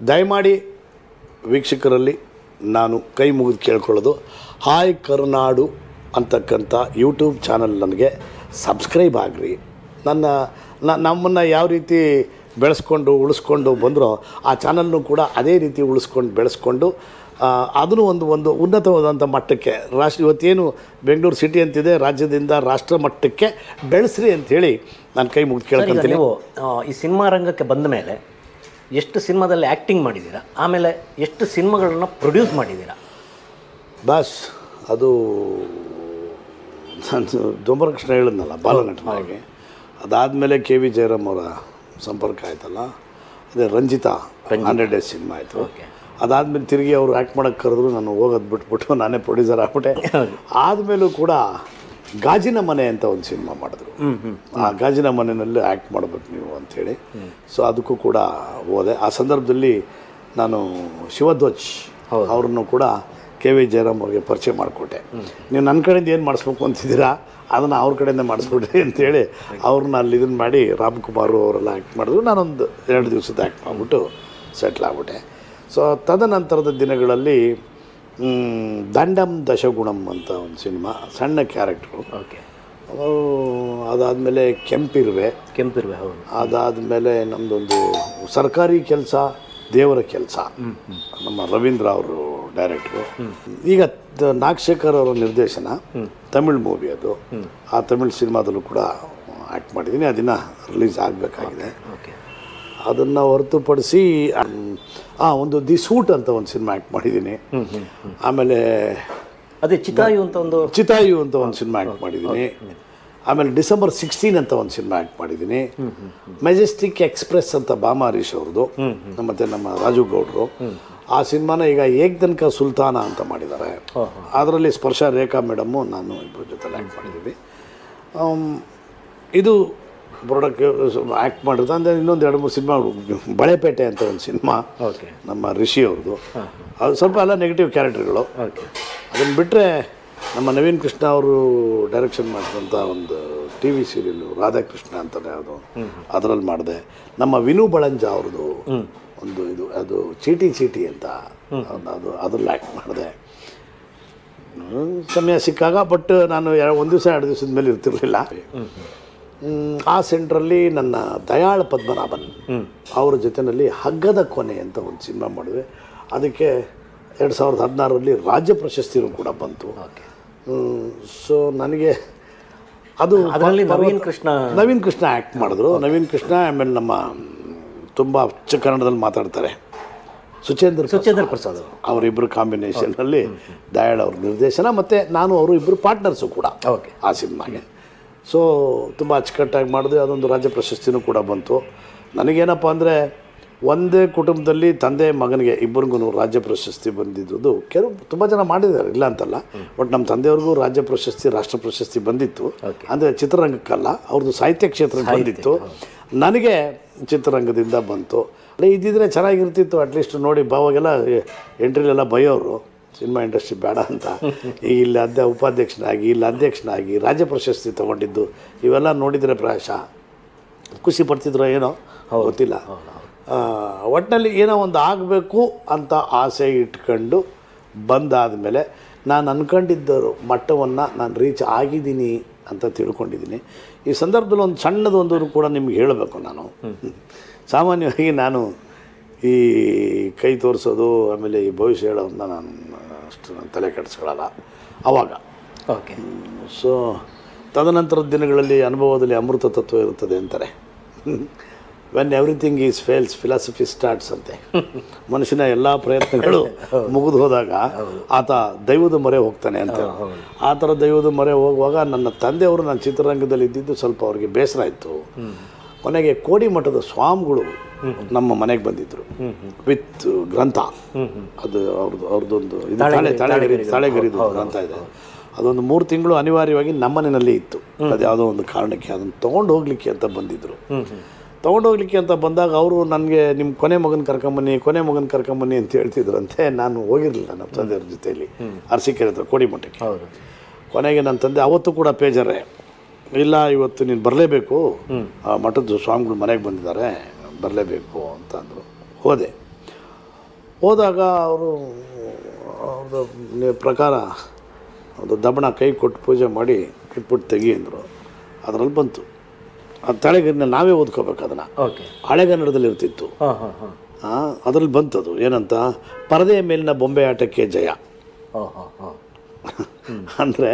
ದಯಮಾಡಿ ವೀಕ್ಷಕರಲ್ಲಿ ನಾನು ಕೈ ಮುಗಿದು ಕೇಳ್ಕೊಳ್ಳೋದು ಹಾಯ್ ಕರುನಾಡು ಅಂತಕ್ಕಂಥ ಯೂಟ್ಯೂಬ್ ಚಾನಲ್ ನನಗೆ ಸಬ್ಸ್ಕ್ರೈಬ್ ಆಗಿರಿ ನನ್ನ ನಮ್ಮನ್ನು ಯಾವ ರೀತಿ ಬೆಳೆಸ್ಕೊಂಡು ಉಳಿಸ್ಕೊಂಡು ಬಂದರೋ ಆ ಚಾನಲ್ನು ಕೂಡ ಅದೇ ರೀತಿ ಉಳಿಸ್ಕೊಂಡು ಬೆಳೆಸ್ಕೊಂಡು ಆ, ಅದನ್ನು ಒಂದು ಒಂದು ಉನ್ನತವಾದಂಥ ಮಟ್ಟಕ್ಕೆ ರಾಷ್ಟ್ರ ಇವತ್ತೇನು ಬೆಂಗಳೂರು ಸಿಟಿ ಅಂತಿದೆ ರಾಜ್ಯದಿಂದ ರಾಷ್ಟ್ರ ಮಟ್ಟಕ್ಕೆ ಬೆಳೆಸ್ರಿ ಅಂಥೇಳಿ ನಾನು ಕೈ ಮುಗಿದು ಸರ್, ಈಗ ಕೇಳ್ಕೊಂತೀನಿ ನೀವು ಆ, ಈ ಸಿನಿಮಾ ರಂಗಕ್ಕೆ ಬಂದ ಮೇಲೆ ಎಷ್ಟು ಸಿನಿಮಾದಲ್ಲಿ ಆ್ಯಕ್ಟಿಂಗ್ ಮಾಡಿದ್ದೀರಾ ಆಮೇಲೆ ಎಷ್ಟು ಸಿನಿಮಾಗಳನ್ನ ಪ್ರೊಡ್ಯೂಸ್ ಮಾಡಿದ್ದೀರಾ ಬಾಸ್ ಅದು ನಾನು ದೊಂಬರಕೃಷ್ಣ ಹೇಳಿದ್ನಲ್ಲ ಬಾಲನಟನಾಗಿ ಅದಾದಮೇಲೆ ಕೆ ವಿ ಜಯರಾಮ್ ಅವರ ಸಂಪರ್ಕ ಆಯ್ತಲ್ಲ ಅದೇ ರಂಜಿತಾ ಹಂಡ್ರೆಡ್ ಡೇಸ್ ಸಿನಿಮಾ ಆಯಿತು ಓಕೆ ಅದಾದಮೇಲೆ ತಿರುಗಿ ಅವರು ಆ್ಯಕ್ಟ್ ಮಾಡೋಕ್ಕೆ ಕರೆದ್ರು ನಾನು ಹೋಗೋದು ಬಿಟ್ಬಿಟ್ಟು ನಾನೇ ಪ್ರೊಡ್ಯೂಸರ್ ಆಗ್ಬಿಟ್ಟೆ ಆದಮೇಲೂ ಕೂಡ ಗಾಜಿನ ಮನೆ ಅಂತ ಒಂದು ಸಿನಿಮಾ ಮಾಡಿದ್ರು ಆ ಗಾಜಿನ ಮನೆಯಲ್ಲಿ ಆ್ಯಕ್ಟ್ ಮಾಡಬೇಕು ನೀವು ಅಂಥೇಳಿ ಸೊ ಅದಕ್ಕೂ ಕೂಡ ಹೋದೆ ಆ ಸಂದರ್ಭದಲ್ಲಿ ನಾನು ಶಿವಧ್ವಜ್ ಅವ್ರನ್ನು ಕೂಡ ಕೆ ವಿ ಜಯರಾಮ್ ಅವ್ರಿಗೆ ಪರಿಚಯ ಮಾಡಿಕೊಟ್ಟೆ ನೀವು ನನ್ನ ಕಡೆಯಿಂದ ಏನು ಮಾಡಿಸ್ಬೇಕು ಅಂತಿದ್ದೀರಾ ಅದನ್ನು ಅವ್ರ ಕಡೆಯಿಂದ ಮಾಡಿಸ್ಬಿಡ್ರಿ ಅಂತೇಳಿ ಅವ್ರನ್ನ ಅಲ್ಲಿ ಇದನ್ನು ಮಾಡಿ ರಾಮ್ಕುಮಾರ್ ಅವರೆಲ್ಲ ಆ್ಯಕ್ಟ್ ಮಾಡಿದ್ರು ನಾನೊಂದು ಎರಡು ದಿವಸದ ಆ್ಯಕ್ಟ್ ಮಾಡಿಬಿಟ್ಟು ಸೆಟ್ಲ್ ಆಗ್ಬಿಟ್ಟೆ ಸೊ ತದನಂತರದ ದಿನಗಳಲ್ಲಿ ಮ್, ದಂಡಂ ದಶಗುಣಂ ಅಂತ ಒಂದು ಸಿನಿಮಾ ಸಣ್ಣ ಕ್ಯಾರೆಕ್ಟ್ರು ಓಕೆ ಅದಾದಮೇಲೆ ಕೆಂಪಿರುವೆ ಕೆಂಪಿರುವೆ ಹೌದು ಅದಾದಮೇಲೆ ನಮ್ಮದೊಂದು ಸರ್ಕಾರಿ ಕೆಲಸ ದೇವರ ಕೆಲಸ ನಮ್ಮ ರವೀಂದ್ರ ಅವರು ಡೈರೆಕ್ಟ್ರು ಈಗ ತ- ನಾಗಶೇಖರ್ ಅವರ ನಿರ್ದೇಶನ ತಮಿಳ್ ಮೂವಿ ಅದು ಆ ತಮಿಳ್ ಸಿನಿಮಾದಲ್ಲೂ ಕೂಡ ಆ್ಯಕ್ಟ್ ಮಾಡಿದ್ದೀನಿ ಅದನ್ನು ರಿಲೀಸ್ ಆಗಬೇಕಾಗಿದೆ ಓಕೆ ಅದನ್ನು ಹೊರತುಪಡಿಸಿ ಹಾಂ ಒಂದು ದಿ ಸೂಟ್ ಅಂತ ಒಂದು ಸಿನಿಮಾ ಆ್ಯಕ್ಟ್ ಮಾಡಿದ್ದೀನಿ ಆಮೇಲೆ ಅದೇ ಚಿತಾಯು ಅಂತ ಒಂದು ಚಿತಾಯು ಅಂತ ಒಂದು ಸಿನಿಮಾ ಆ್ಯಕ್ಟ್ ಮಾಡಿದ್ದೀನಿ ಆಮೇಲೆ ಡಿಸೆಂಬರ್ ಸಿಕ್ಸ್ಟೀನ್ ಅಂತ ಒಂದು ಸಿನಿಮಾ ಆ್ಯಕ್ಟ್ ಮಾಡಿದ್ದೀನಿ ಮೆಜೆಸ್ಟಿಕ್ ಎಕ್ಸ್ಪ್ರೆಸ್ ಅಂತ ಬಾಮ ಹರೀಶ್ ಅವ್ರದ್ದು ಮತ್ತು ನಮ್ಮ ರಾಜು ಗೌಡ್ರು ಆ ಸಿನಿಮಾನ ಈಗ ಏಕ್ದನ್ಕ ಸುಲ್ತಾನ ಅಂತ ಮಾಡಿದ್ದಾರೆ ಅದರಲ್ಲಿ ಸ್ಪರ್ಶ ರೇಖಾ ಮೇಡಮ್ಮು ನಾನು ಇಬ್ಬರ ಜೊತೆ ಆ್ಯಕ್ಟ್ ಮಾಡಿದ್ದೀವಿ ಆಮ್, ಇದು ಪ್ರಾಡಕ್ಟ್ ಆ್ಯಕ್ಟ್ ಮಾಡಿರೋದು ಅಂದರೆ ಇನ್ನೊಂದು ಎರಡು ಮೂರು ಸಿನಿಮಾ ಬಳೆಪೇಟೆ ಅಂತ ಒಂದು ಸಿನಿಮಾ ಓಕೆ ನಮ್ಮ ರಿಷಿ ಅವ್ರದ್ದು ಅದು ಸ್ವಲ್ಪ ಎಲ್ಲ ನೆಗೆಟಿವ್ ಕ್ಯಾರೆಕ್ಟರ್ಗಳು ಓಕೆ ಅದನ್ನು ಬಿಟ್ಟರೆ ನಮ್ಮ ನವೀನ್ ಕೃಷ್ಣ ಅವರು ಡೈರೆಕ್ಷನ್ ಮಾಡಿದಂಥ ಒಂದು ಟಿ ವಿ ಸೀರಿಯಲ್ಲು ರಾಧಾಕೃಷ್ಣ ಅಂತಲೇ ಅದು ಅದರಲ್ಲಿ ಮಾಡಿದೆ ನಮ್ಮ ವಿನು ಬಳಂಜ ಅವ್ರದ್ದು ಒಂದು ಇದು ಅದು ಚೀಟಿ ಚೀಟಿ ಅಂತ ಒಂದು ಅದು ಅದ್ರಲ್ಲಿ ಆ್ಯಕ್ಟ್ ಮಾಡಿದೆ ಹ್ಮ್, ಸಮಯ ಸಿಕ್ಕಾಗ ಬಟ್ ನಾನು ಎರಡು ಒಂದು ದಿವಸ ಎರಡು ದಿವಸದ ಮೇಲೆ ಇರ್ತಿರಲಿಲ್ಲ ಹ್ಮ್, ಆ ಸೆಂಟ್ರಲ್ಲಿ ನನ್ನ ದಯಾಳ ಪದ್ಮನಾಭನ್ ಅವರ ಜೊತೆಯಲ್ಲಿ ಹಗ್ಗದ ಕೊನೆ ಅಂತ ಒಂದು ಸಿನಿಮಾ ಮಾಡಿದೆ ಅದಕ್ಕೆ ಎರಡು ಸಾವಿರದ ಹದಿನಾರರಲ್ಲಿ ರಾಜ್ಯ ಪ್ರಶಸ್ತಿನೂ ಕೂಡ ಬಂತು ಓಕೆ ಸೊ ನನಗೆ ಅದು ಅದರಲ್ಲಿ ನವೀನ್ ಕೃಷ್ಣ ನವೀನ್ ಕೃಷ್ಣ ಆ್ಯಕ್ಟ್ ಮಾಡಿದ್ರು ನವೀನ್ ಕೃಷ್ಣ ಆಮೇಲೆ ನಮ್ಮ ತುಂಬ ಅಚ್ಚ ಕನ್ನಡದಲ್ಲಿ ಮಾತಾಡ್ತಾರೆ ಸುಚೇಂದ್ರ ಸುಚೇಂದ್ರ ಪ್ರಸಾದ್ ಅವರು ಅವರಿಬ್ಬರು ಕಾಂಬಿನೇಷನಲ್ಲಿ ದಯಾಳ್ ಅವ್ರ ನಿರ್ದೇಶನ ಮತ್ತು ನಾನು ಅವರು ಇಬ್ಬರು ಪಾರ್ಟ್ನರ್ಸು ಕೂಡ ಓಕೆ ಆ ಸಿನಿಮಾಗೆ ಸೊ ತುಂಬ ಅಚ್ಚುಕಟ್ಟಾಗಿ ಮಾಡಿದೆ ಅದೊಂದು ರಾಜ್ಯ ಪ್ರಶಸ್ತಿನೂ ಕೂಡ ಬಂತು ನನಗೇನಪ್ಪ ಅಂದರೆ ಒಂದೇ ಕುಟುಂಬದಲ್ಲಿ ತಂದೆ ಮಗನಿಗೆ ಇಬ್ಬರಿಗೂ ರಾಜ್ಯ ಪ್ರಶಸ್ತಿ ಬಂದಿದ್ದು ಕೆಲವು ತುಂಬ ಜನ ಮಾಡಿದ್ದಾರೆ ಇಲ್ಲ ಅಂತಲ್ಲ ಬಟ್ ನಮ್ಮ ತಂದೆಯವ್ರಿಗೂ ರಾಜ್ಯ ಪ್ರಶಸ್ತಿ ರಾಷ್ಟ್ರ ಪ್ರಶಸ್ತಿ ಬಂದಿತ್ತು ಅಂದರೆ ಚಿತ್ರರಂಗಕ್ಕಲ್ಲ ಅವ್ರದ್ದು ಸಾಹಿತ್ಯ ಕ್ಷೇತ್ರಕ್ಕೆ ಬಂದಿತ್ತು ನನಗೆ ಚಿತ್ರರಂಗದಿಂದ ಬಂತು ಅಲ್ಲೇ ಇದ್ದಿದ್ರೆ ಚೆನ್ನಾಗಿರ್ತಿತ್ತು ಅಟ್ಲೀಸ್ಟ್ ನೋಡಿ ಬಾವಾಗೆಲ್ಲ ಎಂಟ್ರಿಲೆಲ್ಲ ಬೈಯೋರು ಸಿನಿಮಾ ಇಂಡಸ್ಟ್ರಿ ಬೇಡ ಅಂತ ಈಗ ಇಲ್ಲಿ ಅಧ್ಯ ಉಪಾಧ್ಯಕ್ಷನಾಗಿ ಇಲ್ಲಿ ಅಧ್ಯಕ್ಷನಾಗಿ ರಾಜ್ಯ ಪ್ರಶಸ್ತಿ ತೊಗೊಂಡಿದ್ದು ಇವೆಲ್ಲ ನೋಡಿದರೆ ಪ್ರಾಯಶಃ ಖುಷಿ ಪಡ್ತಿದ್ರೋ ಏನೋ ಗೊತ್ತಿಲ್ಲ ಆ, ಒಟ್ಟಿನಲ್ಲಿ ಏನೋ ಒಂದು ಆಗಬೇಕು ಅಂತ ಆಸೆ ಇಟ್ಕೊಂಡು ಬಂದಾದ ಮೇಲೆ ನಾನು ಅಂದ್ಕೊಂಡಿದ್ದರು ಮಟ್ಟವನ್ನು ನಾನು ರೀಚ್ ಆಗಿದ್ದೀನಿ ಅಂತ ತಿಳ್ಕೊಂಡಿದ್ದೀನಿ ಈ ಸಂದರ್ಭದಲ್ಲಿ ಒಂದು ಸಣ್ಣದೊಂದು ಕೂಡ ನಿಮ್ಗೆ ಹೇಳಬೇಕು ನಾನು ಸಾಮಾನ್ಯವಾಗಿ ನಾನು ಈ ಕೈ ತೋರಿಸೋದು ಆಮೇಲೆ ಈ ಭವಿಷ್ಯ ಹೇಳೋದನ್ನ ನಾನು ಅಷ್ಟು ನಾನು ತಲೆ ಕೆಡಿಸ್ಕೊಳ್ಳಲ್ಲ ಆವಾಗ ಓಕೆ ಸೊ ತದನಂತರದ ದಿನಗಳಲ್ಲಿ ಅನುಭವದಲ್ಲಿ ಅಮೃತ ತತ್ವ ಇರುತ್ತದೆ ಅಂತಾರೆ when everything is fails philosophy starts ಅಂತೆ ಮನುಷ್ಯನ ಎಲ್ಲ ಪ್ರಯತ್ನಗಳು ಮುಗಿದು ಹೋದಾಗ ಆತ ದೈವದ ಮೊರೆ ಹೋಗ್ತಾನೆ ಅಂತ ಆ ಥರ ದೈವದ ಮೊರೆ ಹೋಗುವಾಗ ನನ್ನ ತಂದೆಯವರು ನಾನು ಚಿತ್ರರಂಗದಲ್ಲಿ ಇದ್ದಿದ್ದು ಸ್ವಲ್ಪ ಅವ್ರಿಗೆ ಬೇಸರ ಇತ್ತು ಕೊನೆಗೆ ಕೋಡಿ ಮಠದ ಸ್ವಾಮಿಗಳು ನಮ್ಮ ಮನೆಗೆ ಬಂದಿದ್ದರು ವಿತ್ ಗ್ರಂಥ ಅದು ಅವ್ರದ್ದು ಅವ್ರದ್ದೊಂದು ಇದು ತಾಳೆ ತಾಳೆಗರಿ ತಾಳೆಗರಿದು ಗ್ರಂಥ ಇದೆ ಅದೊಂದು ಮೂರು ತಿಂಗಳು ಅನಿವಾರ್ಯವಾಗಿ ನಮ್ಮನೆಯಲ್ಲಿ ಇತ್ತು ಅದು ಯಾವುದೋ ಒಂದು ಕಾರಣಕ್ಕೆ ಅದನ್ನು ತೊಗೊಂಡು ಹೋಗ್ಲಿಕ್ಕೆ ಅಂತ ಬಂದಿದ್ದರು ತೊಗೊಂಡು ಹೋಗ್ಲಿಕ್ಕೆ ಅಂತ ಬಂದಾಗ ಅವರು ನನಗೆ ನಿಮ್ಮ ಕೊನೆ ಮಗನ ಕರ್ಕೊಂಬನ್ನಿ ಕೊನೆ ಮಗನ ಕರ್ಕೊಂಬನ್ನಿ ಅಂತ ಹೇಳ್ತಿದ್ರಂತೆ ನಾನು ಹೋಗಿರಲಿಲ್ಲ ನಮ್ಮ ತಂದೆಯವ್ರ ಜೊತೆಯಲ್ಲಿ ಅರಸೀಕೆರೆ ಹತ್ರ ಕೋಡಿಮಠಕ್ಕೆ ಹೌದು ಕೊನೆಗೆ ನನ್ನ ತಂದೆ ಅವತ್ತು ಕೂಡ ಪೇಜರೇ ಇಲ್ಲ ಇವತ್ತು ನೀನು ಬರಲೇಬೇಕು ಆ ಮಠದ ಸ್ವಾಮಿಗಳು ಮನೆಗೆ ಬಂದಿದ್ದಾರೆ ಬರಲೇಬೇಕು ಅಂತ ಅಂದರು ಹೋದೆ ಹೋದಾಗ ಅವರು ಅವ್ರದ್ದು ನಿ- ಪ್ರಕಾರ ಅದು ದಬಣ ಕೈ ಕೊಟ್ಟು ಪೂಜೆ ಮಾಡಿ ಇಟ್ಬಿಟ್ಟು ತೆಗಿ ಅಂದರು ಅದರಲ್ಲಿ ಬಂತು ಅದು ತಳೆಗನ್ನ ನಾವೇ ಓದ್ಕೋಬೇಕು ಅದನ್ನು ಓಕೆ ಹಳೆಗನ್ನಡದಲ್ಲಿ ಇರ್ತಿತ್ತು ಹಾಂ ಹಾಂ ಹಾಂ ಅದರಲ್ಲಿ ಬಂತದು ಏನಂತ ಪರದೆಯ ಮೇಲಿನ ಬೊಂಬೆ ಆಟಕ್ಕೆ ಜಯ ಹಾಂ ಹಾಂ ಹಾಂ ಅಂದರೆ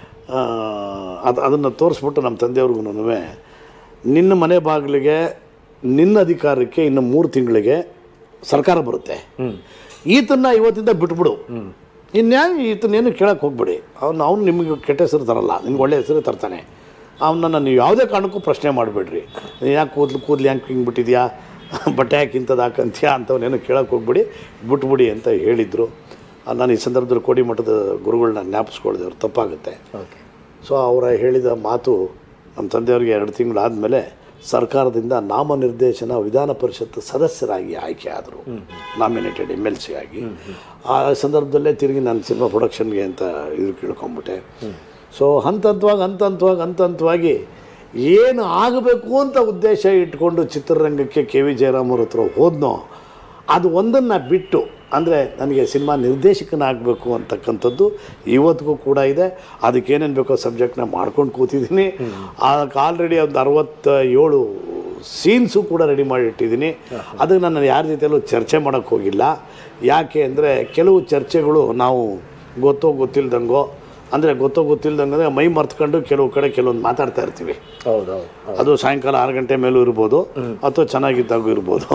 ಅದು ಅದನ್ನು ತೋರಿಸ್ಬಿಟ್ಟು ನಮ್ಮ ತಂದೆಯವ್ರಿಗೂ ನಿನ್ನ ಮನೆ ಬಾಗಿಲಿಗೆ ನಿನ್ನ ಅಧಿಕಾರಕ್ಕೆ ಇನ್ನು ಮೂರು ತಿಂಗಳಿಗೆ ಸರ್ಕಾರ ಬರುತ್ತೆ ಈತನ್ನ ಇವತ್ತಿಂದ ಬಿಟ್ಬಿಡು ಇನ್ಯಾರು ಈತನೇನು ಕೇಳಕ್ಕೆ ಹೋಗ್ಬೇಡಿ ಅವ್ನು ಅವ್ನು ನಿಮಗೆ ಕೆಟ್ಟ ಹೆಸರು ತರಲ್ಲ ನಿಮ್ಗೆ ಒಳ್ಳೆ ಹೆಸರು ತರ್ತಾನೆ ಅವನನ್ನು ನೀವು ಯಾವುದೇ ಕಾರಣಕ್ಕೂ ಪ್ರಶ್ನೆ ಮಾಡಬೇಡ್ರಿ ನೀನು ಯಾಕೆ ಕೂದಲು ಕೂದಲು ಯಾಕೆ ಹಿಂಗೆ ಬಿಟ್ಟಿದ್ಯಾ ಬಟ್ಟೆ ಯಾಕೆ ಇಂಥದ್ದು ಹಾಕಂತೀಯಾ ಅಂಥವನ್ನೇನು ಕೇಳಕ್ಕೆ ಹೋಗ್ಬಿಡಿ ಬಿಟ್ಬಿಡಿ ಅಂತ ಹೇಳಿದರು ನಾನು ಈ ಸಂದರ್ಭದಲ್ಲಿ ಕೋಡಿಮಠದ ಗುರುಗಳನ್ನ ಜ್ಞಾಪಿಸ್ಕೊಳ್ದೆ ಅವ್ರು ತಪ್ಪಾಗುತ್ತೆ ಓಕೆ ಸೊ ಅವರ ಹೇಳಿದ ಮಾತು ನಮ್ಮ ತಂದೆಯವರಿಗೆ ಎರಡು ತಿಂಗಳಾದಮೇಲೆ ಸರ್ಕಾರದಿಂದ ನಾಮನಿರ್ದೇಶನ ವಿಧಾನ ಪರಿಷತ್ ಸದಸ್ಯರಾಗಿ ಆಯ್ಕೆ ಆದರು ನಾಮಿನೇಟೆಡ್ ಎಮ್ ಎಲ್ ಸಿ ಆಗಿ ಆ ಸಂದರ್ಭದಲ್ಲೇ ತಿರುಗಿ ನಾನು ಸಿನಿಮಾ ಪ್ರೊಡಕ್ಷನ್ಗೆ ಅಂತ ಇದು ಕೇಳ್ಕೊಂಬಿಟ್ಟೆ ಸೊ ಹಂತ ಹಂತವಾಗಿ ಹಂತ ಹಂತವಾಗಿ ಹಂತ ಹಂತವಾಗಿ ಏನು ಆಗಬೇಕು ಅಂತ ಉದ್ದೇಶ ಇಟ್ಕೊಂಡು ಚಿತ್ರರಂಗಕ್ಕೆ ಕೆ ವಿ ಜಯರಾಮ್ ಅವ್ರ ಹತ್ರ ಹೋದ್ನೋ ಅದು ಒಂದನ್ನು ಬಿಟ್ಟು ಅಂದರೆ ನನಗೆ ಸಿನಿಮಾ ನಿರ್ದೇಶಕನಾಗಬೇಕು ಅಂತಕ್ಕಂಥದ್ದು ಇವತ್ತಿಗೂ ಕೂಡ ಇದೆ ಅದಕ್ಕೆ ಏನೇನು ಬೇಕೋ ಸಬ್ಜೆಕ್ಟ್ನ ಮಾಡ್ಕೊಂಡು ಕೂತಿದ್ದೀನಿ ಅದಕ್ಕೆ ಆಲ್ರೆಡಿ ಒಂದು ಅರವತ್ತ ಏಳು ಸೀನ್ಸು ಕೂಡ ರೆಡಿ ಮಾಡಿ ಇಟ್ಟಿದ್ದೀನಿ ಅದಕ್ಕೆ ನಾನು ಯಾರ ಜೊತೆಯಲ್ಲೂ ಚರ್ಚೆ ಮಾಡೋಕ್ಕೆ ಹೋಗಿಲ್ಲ ಯಾಕೆ ಅಂದರೆ ಕೆಲವು ಚರ್ಚೆಗಳು ನಾವು ಗೊತ್ತೋ ಗೊತ್ತಿಲ್ದಂಗೋ ಅಂದರೆ ಗೊತ್ತೋ ಗೊತ್ತಿಲ್ದಂಗೆ ಅಂದರೆ ಮೈ ಮರ್ತ್ಕೊಂಡು ಕೆಲವು ಕಡೆ ಕೆಲವೊಂದು ಮಾತಾಡ್ತಾ ಇರ್ತೀವಿ ಹೌದು ಹೌದು ಅದು ಸಾಯಂಕಾಲ ಆರು ಗಂಟೆ ಮೇಲೂ ಇರ್ಬೋದು ಅಥವಾ ಚೆನ್ನಾಗಿದ್ದಾಗೂ ಇರ್ಬೋದು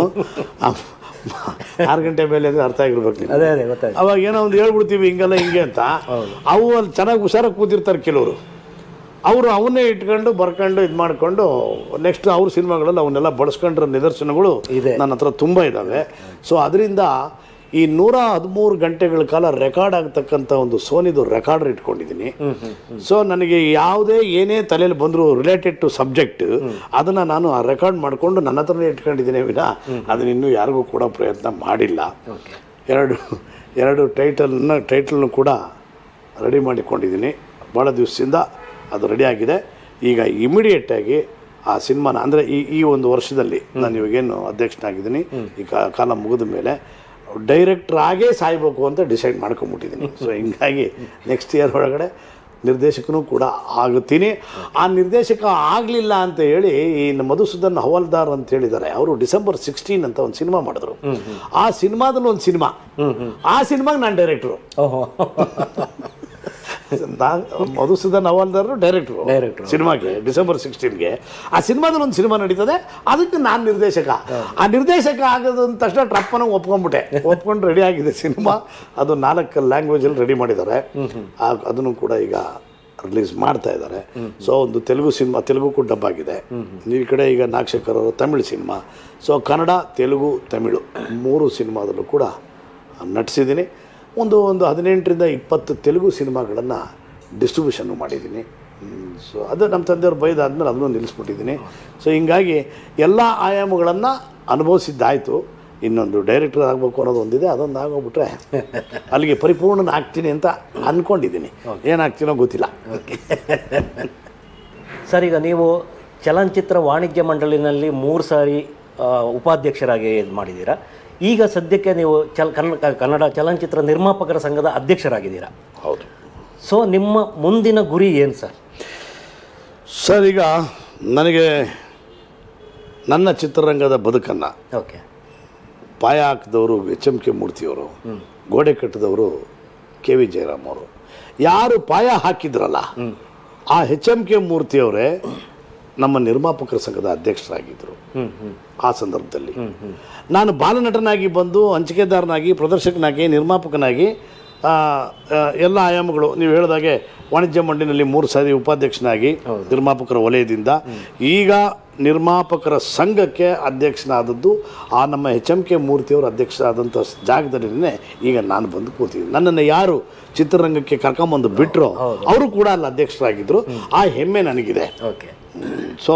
ಆರು ಗಂಟೆ ಮೇಲೆ ಅಂದರೆ ಅರ್ಥ ಆಗಿರ್ಬೇಕು ನಿಮ್ಗೆ. ಅದೇ ಅದೇ ಗೊತ್ತಾಯ್ತು ಅವಾಗ ಏನೋ ಒಂದು ಹೇಳ್ಬಿಡ್ತೀವಿ ಹಿಂಗೆಲ್ಲ ಹಿಂಗೆ ಅಂತ ಅವು ಅಲ್ಲಿ ಚೆನ್ನಾಗಿ ಹುಷಾರಾಗಿ ಕೂತಿರ್ತಾರೆ ಕೆಲವರು ಅವರು ಅವನ್ನೇ ಇಟ್ಕೊಂಡು ಬರ್ಕೊಂಡು ಇದು ಮಾಡಿಕೊಂಡು ನೆಕ್ಸ್ಟ್ ಅವ್ರ ಸಿನಿಮಾಗಳಲ್ಲಿ ಅವನ್ನೆಲ್ಲ ಬಳಸ್ಕೊಂಡ್ರ ನಿದರ್ಶನಗಳು ಇದೆ. ನನ್ನ ಹತ್ರ ತುಂಬ ಇದ್ದಾವೆ ಸೊ ಅದರಿಂದ ಈ ನೂರ ಹದಿಮೂರು ಗಂಟೆಗಳ ಕಾಲ ರೆಕಾರ್ಡ್ ಆಗ್ತಕ್ಕಂಥ ಒಂದು ಸೋನಿದು ರೆಕಾರ್ಡರ್ ಇಟ್ಕೊಂಡಿದ್ದೀನಿ ಸೊ ನನಗೆ ಯಾವುದೇ ಏನೇ ತಲೆಯಲ್ಲಿ ಬಂದರೂ ರಿಲೇಟೆಡ್ ಟು ಸಬ್ಜೆಕ್ಟ್ ಅದನ್ನು ನಾನು ಆ ರೆಕಾರ್ಡ್ ಮಾಡಿಕೊಂಡು ನನ್ನ ಹತ್ರನೇ ಇಟ್ಕೊಂಡಿದ್ದೀನಿ ವಿನ ಅದನ್ನ ಇನ್ನೂ ಯಾರಿಗೂ ಕೂಡ ಪ್ರಯತ್ನ ಮಾಡಿಲ್ಲ ಓಕೆ ಎರಡು ಎರಡು ಟೈಟಲ್ನ ಟೈಟಲ್ನು ಕೂಡ ರೆಡಿ ಮಾಡಿಕೊಂಡಿದ್ದೀನಿ ಭಾಳ ದಿವಸದಿಂದ ಅದು ರೆಡಿ ಆಗಿದೆ ಈಗ ಇಮಿಡಿಯೇಟಾಗಿ ಆ ಸಿನಿಮಾನ ಅಂದರೆ ಈ ಈ ಒಂದು ವರ್ಷದಲ್ಲಿ ನಾನು ಇವಾಗೇನು ಅಧ್ಯಕ್ಷನಾಗಿದ್ದೀನಿ ಈ ಕಾ- ಕಾಲ ಮುಗಿದ ಮೇಲೆ ಡೈರೆಕ್ಟ್ರ್ ಆಗೇ ಸಾಯ್ಬೇಕು ಅಂತ ಡಿಸೈಡ್ ಮಾಡ್ಕೊಂಬಿಟ್ಟಿದ್ದೀನಿ ಸೊ ಹಿಂಗಾಗಿ ನೆಕ್ಸ್ಟ್ ಇಯರ್ ಒಳಗಡೆ ನಿರ್ದೇಶಕನೂ ಕೂಡ ಆಗುತ್ತೀನಿ ಆ ನಿರ್ದೇಶಕ ಆಗಲಿಲ್ಲ ಅಂತ ಹೇಳಿ ಈ ನಮ್ಮ ಮಧುಸೂದನ್ ಹವಾಲ್ದಾರ್ ಅಂತ ಹೇಳಿದ್ದಾರೆ ಅವರು ಡಿಸೆಂಬರ್ ಸಿಕ್ಸ್ಟೀನ್ ಅಂತ ಒಂದು ಸಿನಿಮಾ ಮಾಡಿದ್ರು ಆ ಸಿನಿಮಾದಲ್ಲಿ ಒಂದು ಸಿನಿಮಾ ಆ ಸಿನಿಮಾಗೆ ನಾನು ಡೈರೆಕ್ಟ್ರು ಓಹೋ ನಾನು ಮಧುಸೂದನ್ ಹವಾಲ್ದಾರರು ಡೈರೆಕ್ಟ್ರು Director. ಸಿನಿಮಾಗೆ ಡಿಸೆಂಬರ್ ಸಿಕ್ಸ್ಟೀನ್ಗೆ ಆ ಸಿನಿಮಾದಲ್ಲಿ ಒಂದು ಸಿನಿಮಾ ನಡೀತದೆ ಅದಕ್ಕೆ ನಾನು ನಿರ್ದೇಶಕ ಆ ನಿರ್ದೇಶಕ ಆಗೋದು ಅಂದ ತಕ್ಷಣ ಟ್ರಪ್ಪನ ಒಪ್ಕೊಂಡ್ಬಿಟ್ಟೆ ಒಪ್ಕೊಂಡು ರೆಡಿ ಆಗಿದೆ ಸಿನಿಮಾ ಅದು ನಾಲ್ಕು ಲ್ಯಾಂಗ್ವೇಜಲ್ಲಿ ರೆಡಿ ಮಾಡಿದ್ದಾರೆ ಆ- ಅದನ್ನು ಕೂಡ ಈಗ ರಿಲೀಸ್ ಮಾಡ್ತಾ ಇದ್ದಾರೆ ಸೊ ಒಂದು ತೆಲುಗು ಸಿನಿಮಾ ತೆಲುಗು ಡಬ್ ಆಗಿದೆ ಈ ಕಡೆ ಈಗ ನಾಗಶೇಖರ್ ಅವರ ತಮಿಳು ಸಿನಿಮಾ ಸೊ ಕನ್ನಡ ತೆಲುಗು ತಮಿಳು ಮೂರು ಸಿನಿಮಾದಲ್ಲೂ ಕೂಡ ನಟಿಸಿದ್ದೀನಿ ಒಂದು ಒಂದು ಹದಿನೆಂಟರಿಂದ ಇಪ್ಪತ್ತು ತೆಲುಗು ಸಿನಿಮಾಗಳನ್ನು ಡಿಸ್ಟ್ರಿಬ್ಯೂಷನ್ನು ಮಾಡಿದ್ದೀನಿ ಸೊ ಅದು ನಮ್ಮ ತಂದೆಯವ್ರು ಬೈದಾದ್ಮೇಲೆ ಅದನ್ನು ನಿಲ್ಲಿಸ್ಬಿಟ್ಟಿದ್ದೀನಿ ಸೊ ಹಿಂಗಾಗಿ ಎಲ್ಲ ಆಯಾಮಗಳನ್ನು ಅನುಭವಿಸಿದ್ದಾಯಿತು ಇನ್ನೊಂದು ಡೈರೆಕ್ಟರ್ ಆಗಬೇಕು ಅನ್ನೋದು ಒಂದಿದೆ ಅದೊಂದು ಆಗೋಗ್ಬಿಟ್ರೆ ಅಲ್ಲಿಗೆ ಪರಿಪೂರ್ಣ ಆಗ್ತೀನಿ ಅಂತ ಅಂದ್ಕೊಂಡಿದ್ದೀನಿ ಏನಾಗ್ತೀನೋ ಗೊತ್ತಿಲ್ಲ ಸರ್ ಈಗ ನೀವು ಚಲನಚಿತ್ರ ವಾಣಿಜ್ಯ ಮಂಡಳಿನಲ್ಲಿ ಮೂರು ಸಾರಿ ಆ, ಉಪಾಧ್ಯಕ್ಷರಾಗಿ ಇದು ಮಾಡಿದ್ದೀರಾ ಈಗ ಸದ್ಯಕ್ಕೆ ನೀವು ಚಲ್ ಕನ್ನಡ ಕನ್ನಡ ಚಲನಚಿತ್ರ ನಿರ್ಮಾಪಕರ ಸಂಘದ ಅಧ್ಯಕ್ಷರಾಗಿದ್ದೀರಾ ಹೌದು ಸೊ ನಿಮ್ಮ ಮುಂದಿನ ಗುರಿ ಏನು ಸರ್ ಸರ್ ಈಗ ನನಗೆ ನನ್ನ ಚಿತ್ರರಂಗದ ಬದುಕನ್ನು ಓಕೆ ಪಾಯ ಹಾಕಿದವರು ಎಚ್ ಎಂ ಕೆ ಮೂರ್ತಿಯವರು ಗೋಡೆ ಕಟ್ಟಿದವರು ಕೆ ವಿ ಜಯರಾಮ್ ಅವರು ಯಾರು ಪಾಯ ಹಾಕಿದ್ರಲ್ಲ ಆ ಎಚ್ ಎಂ ಕೆ ಮೂರ್ತಿಯವರೇ ನಮ್ಮ ನಿರ್ಮಾಪಕರ ಸಂಘದ ಅಧ್ಯಕ್ಷರಾಗಿದ್ದರು ಹ್ಞೂ ಹ್ಞೂ ಆ ಸಂದರ್ಭದಲ್ಲಿ ನಾನು ಬಾಲನಟನಾಗಿ ಬಂದು ಹಂಚಿಕೆದಾರನಾಗಿ ಪ್ರದರ್ಶಕನಾಗಿ ನಿರ್ಮಾಪಕನಾಗಿ ಆ, ಆ, ಎಲ್ಲ ಆಯಾಮಗಳು ನೀವು ಹೇಳಿದಾಗೆ ವಾಣಿಜ್ಯ ಮಂಡಳಿನಲ್ಲಿ ಮೂರು ಸಾರಿ ಉಪಾಧ್ಯಕ್ಷನಾಗಿ ನಿರ್ಮಾಪಕರ ವಲಯದಿಂದ ಈಗ ನಿರ್ಮಾಪಕರ ಸಂಘಕ್ಕೆ ಅಧ್ಯಕ್ಷನಾದದ್ದು ಆ ನಮ್ಮ ಎಚ್ ಎಂ ಕೆ ಮೂರ್ತಿಯವರು ಅಧ್ಯಕ್ಷರಾದಂಥ ಜಾಗದಲ್ಲಿನೇ ಈಗ ನಾನು ಬಂದು ಕೂತಿದ್ದೀನಿ ನನ್ನನ್ನು ಯಾರು ಚಿತ್ರರಂಗಕ್ಕೆ ಕರ್ಕೊಂಬಂದು ಬಿಟ್ಟರೋ ಅವರು ಕೂಡ ಅಲ್ಲಿ ಅಧ್ಯಕ್ಷರಾಗಿದ್ದರು ಆ ಹೆಮ್ಮೆ ನನಗಿದೆ ಓಕೆ ಸೊ